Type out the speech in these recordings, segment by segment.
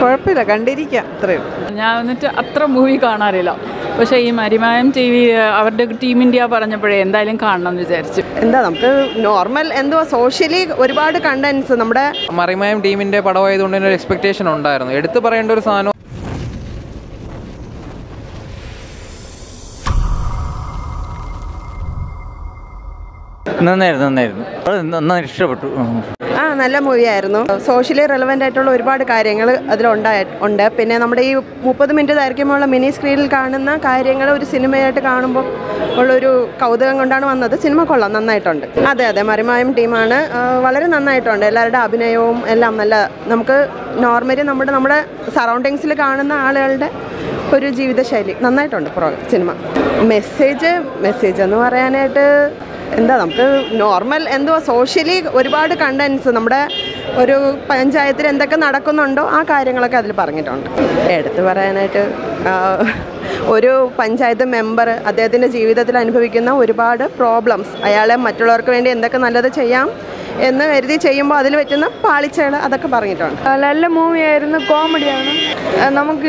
കുഴപ്പമില്ല കണ്ടിരിക്കാം അത്രയും ഞാൻ വന്നിട്ട് അത്ര മൂവി കാണാറില്ല പക്ഷേ ഈ മരിമായം ടി വി അവരുടെ ടീം ഇന്ത്യ പറഞ്ഞപ്പോഴേ എന്തായാലും കാണണം എന്ന് വിചാരിച്ചു എന്താ നമുക്ക് നോർമൽ എന്തുവാ സോഷ്യലി ഒരുപാട് കണ്ടന്റ്സ് നമ്മുടെ മറിമായം ടീമിൻ്റെ പടമായതുകൊണ്ട് തന്നെ ഒരു എക്സ്പെക്റ്റേഷൻ ഉണ്ടായിരുന്നു എടുത്തു പറയേണ്ട ഒരു സാധനം നന്നായിരുന്നു നന്നായിരുന്നു അത് നന്നായി ഇഷ്ടപ്പെട്ടു ഉം. ആ നല്ല മൂവി ആയിരുന്നു സോഷ്യലി റെലവെൻ്റ് ആയിട്ടുള്ള ഒരുപാട് കാര്യങ്ങൾ അതിലുണ്ടായി ഉണ്ട് പിന്നെ നമ്മുടെ ഈ മുപ്പത് മിനിറ്റ് ദൈർഘ്യമുള്ള മിനി സ്ക്രീനിൽ കാണുന്ന കാര്യങ്ങൾ ഒരു സിനിമയായിട്ട് കാണുമ്പോൾ ഉള്ളൊരു കൗതുകം കൊണ്ടാണ് വന്നത് സിനിമ കൊള്ളാം നന്നായിട്ടുണ്ട് അതെ അതെ മറിമായം ടീമാണ് ആ, വളരെ നന്നായിട്ടുണ്ട് എല്ലാവരുടെ അഭിനയവും എല്ലാം നല്ല നമുക്ക് നോർമലി നമ്മുടെ നമ്മുടെ സറൗണ്ടിങ്സിൽ കാണുന്ന ആളുകളുടെ ഒരു ജീവിതശൈലി നന്നായിട്ടുണ്ട് പ്രോ സിനിമ മെസ്സേജ് മെസ്സേജ് എന്ന് പറയാനായിട്ട് എന്താ നമുക്ക് നോർമൽ എന്തുവാ സോഷ്യലി ഒരുപാട് കണ്ടന്റ്സ് നമ്മുടെ ഒരു പഞ്ചായത്തിൽ എന്തൊക്കെ നടക്കുന്നുണ്ടോ ആ കാര്യങ്ങളൊക്കെ അതിൽ പറഞ്ഞിട്ടുണ്ട് എടുത്തു പറയാനായിട്ട് ആ, ഒരു പഞ്ചായത്ത് മെമ്പർ അദ്ദേഹത്തിൻ്റെ ജീവിതത്തിൽ അനുഭവിക്കുന്ന ഒരുപാട് പ്രോബ്ലംസ് അയാളെ മറ്റുള്ളവർക്ക് വേണ്ടി എന്തൊക്കെ നല്ലത് ചെയ്യാം എന്ന് കരുതി ചെയ്യുമ്പോൾ അതിൽ പറ്റുന്ന പാളിച്ചകൾ അതൊക്കെ പറഞ്ഞിട്ടുണ്ട് ആ, നല്ല മൂവിയായിരുന്നു കോമഡിയാണ് ആ, നമുക്ക്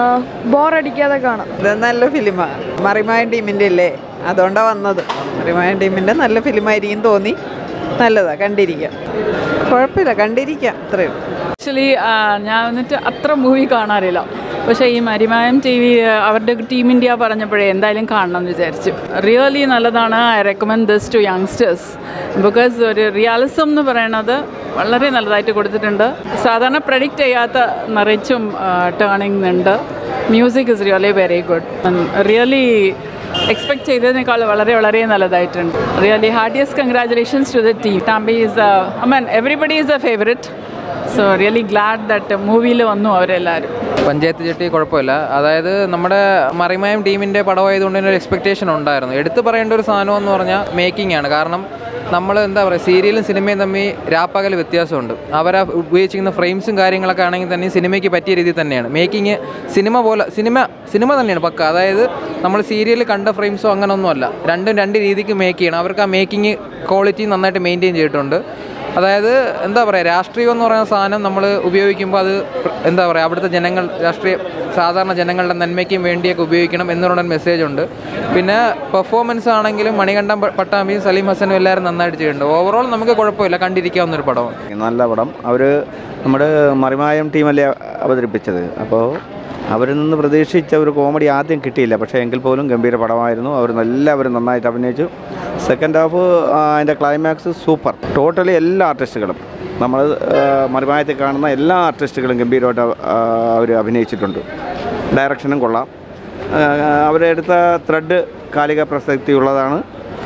ബോറടിക്കാതെ കാണാം ഇത് നല്ല ഫിലിമാണ് മറിമായൻ ടീമിൻ്റെ അല്ലേ അതുകൊണ്ടാണ് വന്നത് മറിമായൻ ടീമിൻ്റെ നല്ല ഫിലിമായിരിക്കും തോന്നി നല്ലതാ കണ്ടിരിക്കാം കുഴപ്പമില്ല കണ്ടിരിക്കാം അത്രയും ആക്ച്വലി ഞാൻ വന്നിട്ട് അത്ര മൂവി കാണാറില്ല പക്ഷേ ഈ മരിമായം ടി വി അവരുടെ ടീം ഇന്ത്യ പറഞ്ഞപ്പോഴേ എന്തായാലും കാണണം എന്ന് വിചാരിച്ചു റിയലി നല്ലതാണ് I recommend this to youngsters because ഒരു റിയാലിസം എന്ന് പറയണത് വളരെ നല്ലതായിട്ട് കൊടുത്തിട്ടുണ്ട് സാധാരണ പ്രഡിക്റ്റ് ചെയ്യാത്ത നിറച്ചും ടേണിംഗ് ഉണ്ട് music is really very good really expect ചെയ്തതിനേക്കാൾ വളരെ വളരെ നല്ലതായിട്ടുണ്ട് really heartiest congratulations to the team Thampi is I mean everybody is a favourite so really glad that മൂവിയിൽ വന്നു അവരെല്ലാവരും പഞ്ചായത്ത് ചെട്ടി കുഴപ്പമില്ല അതായത് നമ്മുടെ മറിമായം ടീമിൻ്റെ പടമായതുകൊണ്ട് തന്നെ ഒരു എക്സ്പെക്റ്റേഷൻ ഉണ്ടായിരുന്നു എടുത്തു പറയേണ്ട ഒരു സാധനം എന്ന് പറഞ്ഞാൽ മേക്കിംഗ് ആണ് കാരണം നമ്മൾ എന്താ പറയുക സീരിയലും സിനിമയും തമ്മിൽ രാപ്പകൽ വ്യത്യാസമുണ്ട് അവർ ഉപയോഗിച്ചിരിക്കുന്ന ഫ്രെയിംസും കാര്യങ്ങളൊക്കെ ആണെങ്കിൽ തന്നെ സിനിമയ്ക്ക് പറ്റിയ രീതിയിൽ തന്നെയാണ് മേക്കിംഗ് സിനിമ പോലെ സിനിമ സിനിമ തന്നെയാണ് പക്ക അതായത് നമ്മൾ സീരിയലിൽ കണ്ട ഫ്രെയിംസോ അങ്ങനെയൊന്നുമല്ല രണ്ടും രണ്ട് രീതിക്ക് മേക്ക് ചെയ്യണം അവർക്ക് ആ മേക്കിംഗ് ക്വാളിറ്റി നന്നായിട്ട് മെയിൻറ്റെയിൻ ചെയ്തിട്ടുണ്ട് അതായത് എന്താ പറയുക രാഷ്ട്രീയം എന്ന് പറയുന്ന സാധനം നമ്മൾ ഉപയോഗിക്കുമ്പോൾ അത് പ്ര- എന്താ പറയുക അവിടുത്തെ ജനങ്ങൾ രാഷ്ട്രീയ സാധാരണ ജനങ്ങളുടെ നന്മയ്ക്കും വേണ്ടിയൊക്കെ ഉപയോഗിക്കണം എന്നുള്ള മെസ്സേജ് ഉണ്ട് പിന്നെ പെർഫോമൻസ് ആണെങ്കിലും മണികണ്ഠൻ പ- പട്ടാമ്പിയും സലീം ഹസനും എല്ലാവരും നന്നായിട്ട് ചെയ്യുന്നുണ്ട് ഓവറോൾ നമുക്ക് കുഴപ്പമില്ല കണ്ടിരിക്കാവുന്ന ഒരു പടമാണ് നല്ല പടം അവർ നമ്മുടെ മറിമായം ടീമല്ലേ അവതരിപ്പിച്ചത് അപ്പോൾ അവരിൽ നിന്ന് പ്രതീക്ഷിച്ച ഒരു കോമഡി ആദ്യം കിട്ടിയില്ല പക്ഷേ എങ്കിൽ പോലും ഗംഭീര പടമായിരുന്നു അവർ എല്ലാവരും നന്നായിട്ട് അഭിനയിച്ചു സെക്കൻഡ് ഹാഫ് അതിൻ്റെ ക്ലൈമാക്സ് സൂപ്പർ ടോട്ടലി എല്ലാ ആർട്ടിസ്റ്റുകളും നമ്മൾ മറിമായത്തിൽ കാണുന്ന എല്ലാ ആർട്ടിസ്റ്റുകളും ഗംഭീരമായിട്ട് അവർ അഭിനയിച്ചിട്ടുണ്ട് ഡയറക്ഷനും കൊള്ളാം ആ, അവരെടുത്ത ത്രെഡ് കാലിക പ്രസക്തിയുള്ളതാണ്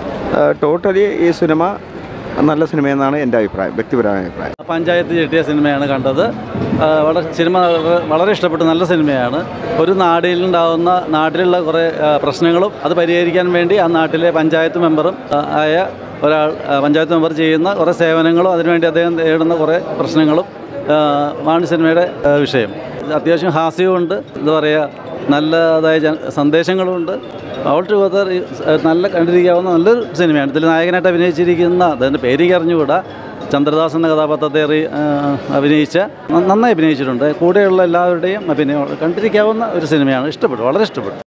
ടോട്ടലി ഈ സിനിമ നല്ല സിനിമയെന്നാണ് എൻ്റെ അഭിപ്രായം വ്യക്തിപരമായ അഭിപ്രായം പഞ്ചായത്ത് ചെട്ടിയ സിനിമയാണ് കണ്ടത് ആ, വളരെ സിനിമ വളരെ- വളരെ ഇഷ്ടപ്പെട്ട നല്ല സിനിമയാണ് ഒരു നാടിലുണ്ടാകുന്ന നാട്ടിലുള്ള കുറേ ആ, പ്രശ്നങ്ങളും അത് പരിഹരിക്കാൻ വേണ്ടി ആ നാട്ടിലെ പഞ്ചായത്ത് മെമ്പറും ആ, ആയ ഒരാൾ ആ, പഞ്ചായത്ത് മെമ്പർ ചെയ്യുന്ന കുറേ സേവനങ്ങളും അതിനുവേണ്ടി അദ്ദേഹം നേടുന്ന കുറേ പ്രശ്നങ്ങളും ആ, ആണ് സിനിമയുടെ ആ, വിഷയം അത്യാവശ്യം ഹാസ്യവുമുണ്ട് എന്താ പറയുക നല്ലതായ ജന സന്ദേശങ്ങളുമുണ്ട് ഓൾ ടുഗദർ നല്ല കണ്ടിരിക്കാവുന്ന നല്ലൊരു സിനിമയാണ് ഇതിൽ നായകനായിട്ട് അഭിനയിച്ചിരിക്കുന്ന അതിൻ്റെ പേര് അറിഞ്ഞുകൂടാ ചന്ദ്രദാസ് എന്ന കഥാപാത്രത്തെ എറി- ആ, അഭിനയിച്ച ന- നന്നായി അഭിനയിച്ചിട്ടുണ്ട് കൂടെയുള്ള എല്ലാവരുടെയും അഭിനയം കണ്ടിരിക്കാവുന്ന ഒരു സിനിമയാണ് ഇഷ്ടപ്പെട്ടു വളരെ ഇഷ്ടപ്പെട്ടു